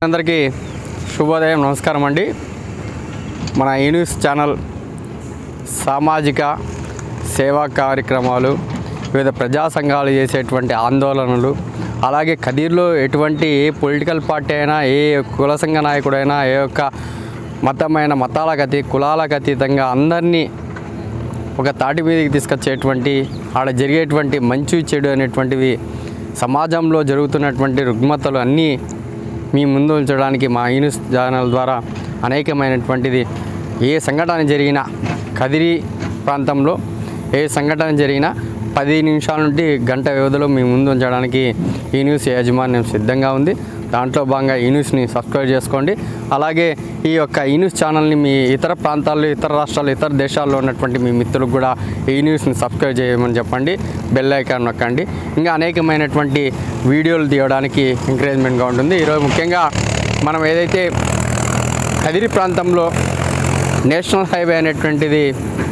అందరికీ శుభోదయం నమస్కారం అండి మన ఈ న్యూస్ ఛానల్ సామాజిక సేవా కార్యక్రమాలు వివిధ ప్రజా సంఘాలు చేసేటువంటి ఆందోళనలు అలాగే కదీర్లో ఎటువంటి ఏ పొలిటికల్ పార్టీ అయినా ఏ కుల సంఘ నాయకుడైనా ఏ యొక్క మతమైన మతాలకు అతీ కులాలకు అతీతంగా అందరినీ ఒక తాటి మీదకి తీసుకొచ్చేటువంటి ఆడ జరిగేటువంటి మంచి చెడు అనేటువంటివి సమాజంలో జరుగుతున్నటువంటి రుగ్మతలు అన్నీ మీ ముందు ఉంచడానికి మా ఈ న్యూస్ ఛానల్ ద్వారా అనేకమైనటువంటిది ఏ సంఘటన జరిగినా కదిరి ప్రాంతంలో ఏ సంఘటన జరిగినా పది నిమిషాల నుండి గంట వ్యవధిలో మీ ముందు ఉంచడానికి ఈ న్యూస్ యాజమాన్యం సిద్ధంగా ఉంది దాంట్లో భాగంగా ఈ న్యూస్ని సబ్స్క్రైబ్ చేసుకోండి అలాగే ఈ యొక్క ఈ న్యూస్ ఛానల్ని మీ ఇతర ప్రాంతాల్లో ఇతర రాష్ట్రాలు ఇతర దేశాల్లో ఉన్నటువంటి మీ మిత్రులకు కూడా ఈ న్యూస్ని సబ్స్క్రైబ్ చేయమని చెప్పండి బెల్ ఐకాన్ నొక్కండి ఇంకా అనేకమైనటువంటి వీడియోలు తీయడానికి ఎంకరేజ్మెంట్గా ఉంటుంది ఈరోజు ముఖ్యంగా మనం ఏదైతే కదిరి ప్రాంతంలో నేషనల్ హైవే అనేటువంటిది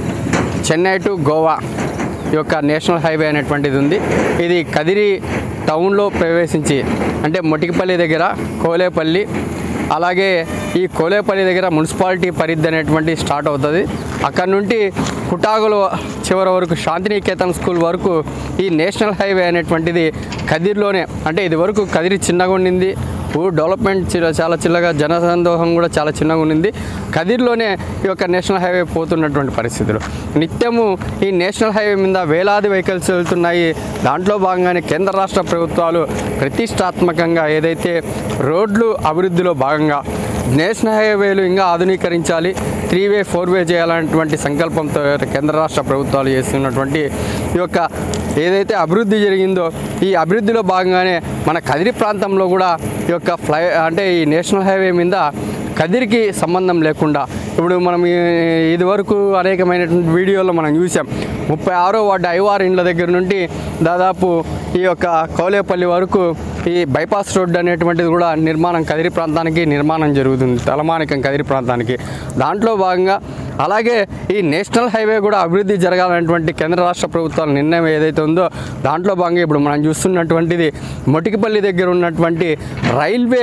చెన్నై టు గోవా ఈ యొక్క నేషనల్ హైవే అనేటువంటిది ఉంది ఇది కదిరి టౌన్లో ప్రవేశించి అంటే మొటికిపల్లి దగ్గర కోలేపల్లి అలాగే ఈ కోలేపల్లి దగ్గర మున్సిపాలిటీ పరిధి అనేటువంటి స్టార్ట్ అవుతుంది అక్కడ నుండి కుటాగుల చివరి వరకు శాంతినికేతన్ స్కూల్ వరకు ఈ నేషనల్ హైవే అనేటువంటిది కదిరిలోనే అంటే ఇది వరకు కదిరి చిన్నగా ఉండింది ఊరు డెవలప్మెంట్ చి- చాలా చిన్నగా జనసందోహం కూడా చాలా చిన్నగా ఉండింది కదిర్లోనే ఈ యొక్క నేషనల్ హైవే పోతున్నటువంటి పరిస్థితులు నిత్యము ఈ నేషనల్ హైవే మీద వేలాది వెహికల్స్ వెళ్తున్నాయి దాంట్లో భాగంగానే కేంద్ర రాష్ట్ర ప్రభుత్వాలు ప్రతిష్టాత్మకంగా ఏదైతే రోడ్లు అభివృద్ధిలో భాగంగా నేషనల్ హైవేలు ఇంకా ఆధునీకరించాలి త్రీ వే ఫోర్ వే చేయాలనేటువంటి సంకల్పంతో కేంద్ర రాష్ట్ర ప్రభుత్వాలు చేస్తున్నటువంటి ఈ యొక్క ఏదైతే అభివృద్ధి జరిగిందో ఈ అభివృద్ధిలో భాగంగానే మన కదిరి ప్రాంతంలో కూడా ఈ యొక్క ఫ్లై అంటే ఈ నేషనల్ హైవే మీద కదిరికి సంబంధం లేకుండా ఇప్పుడు మనం ఈ- ఇది వరకు అనేకమైనటువంటి వీడియోలో మనం చూసాం ముప్పై ఆరో వార్డు ఐవార్ ఇండ్ల దగ్గర నుండి దాదాపు ఈ యొక్క కౌలేపల్లి వరకు ఈ బైపాస్ రోడ్డు అనేటువంటిది కూడా నిర్మాణం కదిరి ప్రాంతానికి నిర్మాణం జరుగుతుంది తలమానికం కదిరి ప్రాంతానికి దాంట్లో భాగంగా అలాగే ఈ నేషనల్ హైవే కూడా అభివృద్ధి జరగాలనేటువంటి కేంద్ర రాష్ట్ర ప్రభుత్వాల నిర్ణయం ఏదైతే ఉందో దాంట్లో భాగంగా ఇప్పుడు మనం చూస్తున్నటువంటిది మొటికిపల్లి దగ్గర ఉన్నటువంటి రైల్వే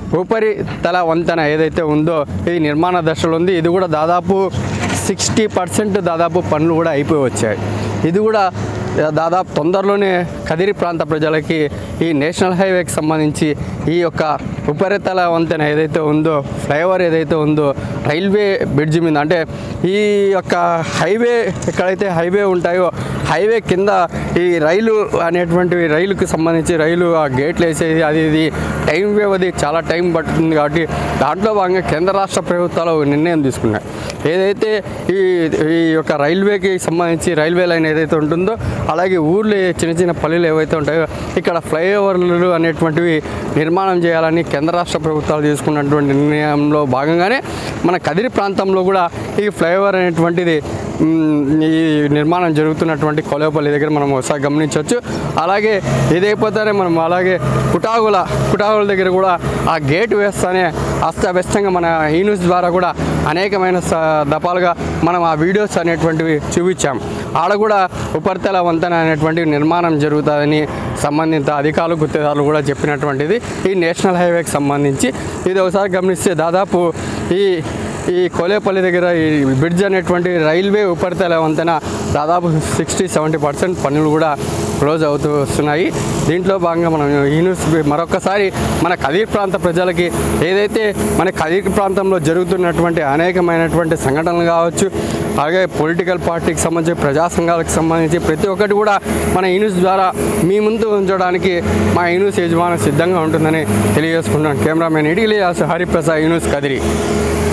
ఉపరితల వంతెన ఏదైతే ఉందో ఇది నిర్మాణ దశలో ఉంది ఇది కూడా దాదాపు సిక్స్టీ పర్సెంట్ దాదాపు పనులు కూడా అయిపోయి వచ్చాయి ఇది కూడా దాదాపు తొందరలోనే కదిరి ప్రాంత ప్రజలకి ఈ నేషనల్ హైవేకి సంబంధించి ఈ యొక్క ఉపరితల వంతెన ఏదైతే ఉందో ఫ్లైఓవర్ ఏదైతే ఉందో రైల్వే బ్రిడ్జ్ మీద అంటే ఈ యొక్క హైవే ఎక్కడైతే హైవే ఉంటాయో హైవే కింద ఈ రైలు అనేటువంటివి రైలుకు సంబంధించి రైలు ఆ గేట్లు వేసేది అది ఇది టైం వ్యవధి చాలా టైం పడుతుంది కాబట్టి దాంట్లో భాగంగా కేంద్ర రాష్ట్ర ప్రభుత్వాలు ఒక నిర్ణయం తీసుకున్నాయి ఏదైతే ఈ ఈ యొక్క రైల్వేకి సంబంధించి రైల్వే లైన్ ఏదైతే ఉంటుందో అలాగే ఊర్లో చిన్న చిన్న పల్లెలు ఏవైతే ఉంటాయో ఇక్కడ ఫ్లైఓవర్లు అనేటువంటివి నిర్మాణం చేయాలని కేంద్ర రాష్ట్ర ప్రభుత్వాలు తీసుకున్నటువంటి నిర్ణయంలో భాగంగానే మన కదిరి ప్రాంతంలో కూడా ఈ ఫ్లైఓవర్ అనేటువంటిది మ్, ఈ నిర్మాణం జరుగుతున్నటువంటి కొలేపల్లి దగ్గర మనం ఒకసారి గమనించవచ్చు అలాగే ఇదైపోతానే మనం అలాగే కుటాగుల కుటాగుల దగ్గర కూడా ఆ గేట్ వేస్తానే అస్తవ్యస్తంగా మన ఈ న్యూస్ ద్వారా కూడా అనేకమైన స- దఫాలుగా మనం ఆ వీడియోస్ అనేటువంటివి చూపించాం ఆడ కూడా ఉపరితల వంతెన అనేటువంటి నిర్మాణం జరుగుతుందని సంబంధిత అధికారులు గుత్తేదారులు కూడా చెప్పినటువంటిది ఈ నేషనల్ హైవేకి సంబంధించి ఇది ఒకసారి గమనిస్తే దాదాపు ఈ ఈ కోలేపల్లి దగ్గర ఈ బ్రిడ్జ్ అనేటువంటి రైల్వే ఉపరితల వంతెన దాదాపు సిక్స్టీ సెవెంటీ పర్సెంట్ పనులు కూడా క్లోజ్ అవుతూ వస్తున్నాయి దీంట్లో భాగంగా మనం ఈ న్యూస్ మరొకసారి మన కదీర్ ప్రాంత ప్రజలకి ఏదైతే మన కదీర్ ప్రాంతంలో జరుగుతున్నటువంటి అనేకమైనటువంటి సంఘటనలు కావచ్చు అలాగే పొలిటికల్ పార్టీకి సంబంధించి ప్రజా సంఘాలకు సంబంధించి ప్రతి ఒక్కటి కూడా మన ఈ న్యూస్ ద్వారా మీ ముందు ఉంచడానికి మా ఈ న్యూస్ యజమానం సిద్ధంగా ఉంటుందని తెలియజేసుకుంటున్నాను కెమెరామెన్ ఇడిగిలి హరిప్రసాద్ ఈ న్యూస్ కదిరి